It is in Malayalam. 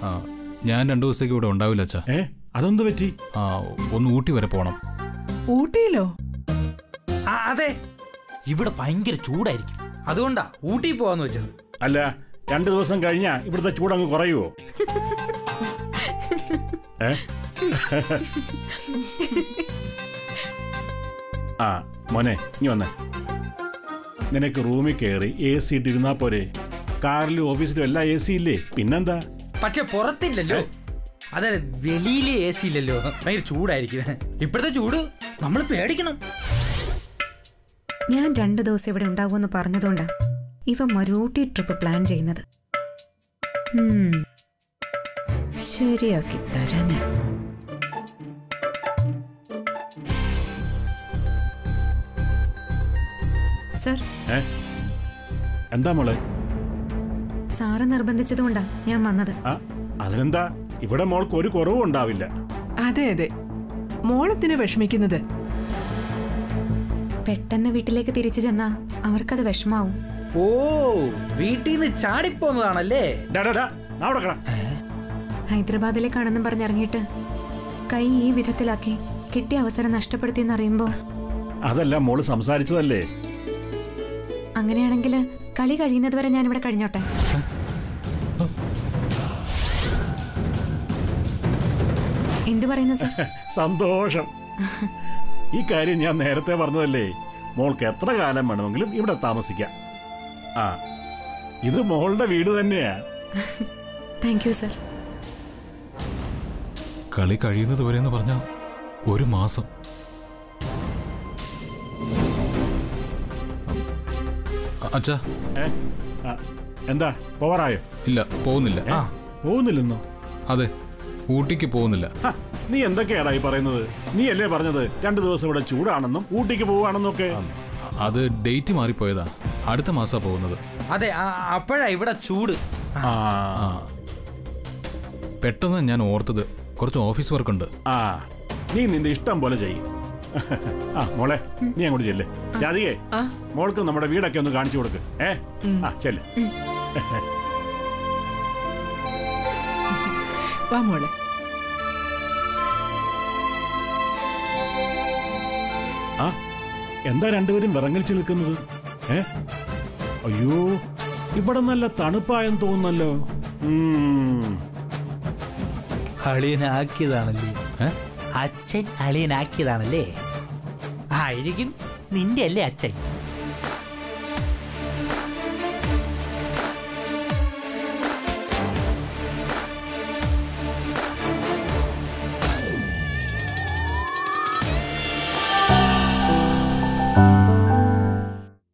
ആ, ഞാൻ രണ്ടു ദിവസത്തേക്ക് ഇവിടെ ഉണ്ടാവില്ല അച്ഛാ ഏ അതെന്ത് പറ്റി ആ ഒന്ന് ഊട്ടി വരെ പോണം ഊട്ടിയിലോ ആ അതെ ഇവിടെ ഭയങ്കര ചൂടായിരിക്കും അതുകൊണ്ടാ ഊട്ടി പോവാന്ന് വെച്ചത് അല്ല രണ്ടു ദിവസം കഴിഞ്ഞാ ഇവിടുത്തെ ചൂടങ്ങ് കുറയുവോ ഏ ആ മോനെ ഇനി വന്നേ നിനക്ക് റൂമിൽ കയറി എ സി ഇട്ടിരുന്നാ പോരെ കാറിലും ഓഫീസിലും എല്ലാം എ സി ഇല്ലേ പിന്നെന്താ പക്ഷെ പുറത്തില്ലല്ലോ അതെ വെളിയിലെ എ സി ഇല്ലല്ലോ ഭയങ്കര ചൂടായിരിക്കും ഇപ്പോഴത്തെ ചൂട് നമ്മൾ പേടിക്കണം ഞാൻ രണ്ടു ദിവസം ഇവിടെ ഉണ്ടാവുമെന്ന് പറഞ്ഞതുകൊണ്ടാ ഇവ മരൂട്ടി ട്രിപ്പ് പ്ലാൻ ചെയ്യുന്നത് ഉം. ശരിയാക്കി തരാം ഞാൻ സർ ഏ എന്താ മോളെ സാറ് നിർബന്ധിച്ചതുകൊണ്ടാ ഞാൻ വന്നത് ആ അതിനെന്താ ഇവിടെ മോൾക്ക് ഒരു കുറവും ഉണ്ടാവില്ല അതെ അതെ മോളെത്തിനെ വിഷമിക്കുന്നത് പെട്ടെന്ന് വീട്ടിലേക്ക് തിരിച്ചു ചെന്നാ അവർക്കത് വിഷമാവും ഓ വീട്ടിൽ നിന്ന് ചാടിപ്പോന്നതാണല്ലേ ഡാ, ഡാ, ഡാ, ദാ അവിടെ കിട. ഹൈദരാബാദിലേക്കാണെന്നും പറഞ്ഞിറങ്ങിയിട്ട് കൈ ഈ വിധത്തിലാക്കി കിട്ടിയ അവസരം നഷ്ടപ്പെടുത്തിയെന്നറിയുമ്പോ അതല്ല മോള് സംസാരിച്ചതല്ലേ അങ്ങനെയാണെങ്കിൽ കളി കഴിയുന്നത് വരെ ഞാൻ ഇവിടെ കഴിഞ്ഞോട്ടെ എന്തു പറയുന്നു സർ സന്തോഷം ഈ കാര്യം ഞാൻ നേരത്തെ പറഞ്ഞതല്ലേ മോൾക്ക് എത്ര കാലം വേണമെങ്കിലും ഇവിടെ താമസിക്കാം ആ ഇത് മോളുടെ വീട് തന്നെയാ താങ്ക് യു സർ കളി കഴിയുന്നത് വരെ എന്ന് പറഞ്ഞ ഒരു മാസം അ- അച്ഛാ ഏ ആ, എന്താ പോവാറായോ ഇല്ല പോകുന്നില്ല ഏ? പോകുന്നില്ലെന്നോ അതെ ഊട്ടിക്ക് പോകുന്നില്ല ഹ, നീ എന്തൊക്കെയാടാ ഈ പറയുന്നത് നീ അല്ലേ പറഞ്ഞത് രണ്ടു ദിവസം ഇവിടെ ചൂടാണെന്നും ഊട്ടിക്ക് പോവാണെന്നും ഒക്കെ അത് ഡേറ്റ് മാറിപ്പോയതാ അടുത്ത മാസാ പോകുന്നത് അതെ ആ- അപ്പോഴാ ഇവിടെ ചൂട് ആ ആ പെട്ടെന്ന് ഞാൻ ഓർത്തത് കുറച്ച് ഓഫീസ് വർക്ക് ഉണ്ട് ആ നീ നിന്റെ ഇഷ്ടം പോലെ ചെയ്യും ആ മോളെ നീ അങ്ങോട്ട് ചെല്ലേ രാധികേ ആ മോൾക്ക് നമ്മുടെ വീടൊക്കെ ഒന്ന് കാണിച്ചു കൊടുക്ക് ഏ ആ ചെല്ല് വാ മോളെ ആ എന്താ രണ്ടുപേരും വിറങ്ങലിച്ച് നിൽക്കുന്നത് ഏ അയ്യോ ഇവിടെ നല്ല തണുപ്പായെന്ന് തോന്നുന്നല്ലോ ഉം. അളിയനാക്കിയതാണല്ലേ ഏ? അച്ഛൻ അളിയനാക്കിയതാണല്ലേ ആയിരിക്കും നിന്റെ അല്ലേ അച്ഛൻ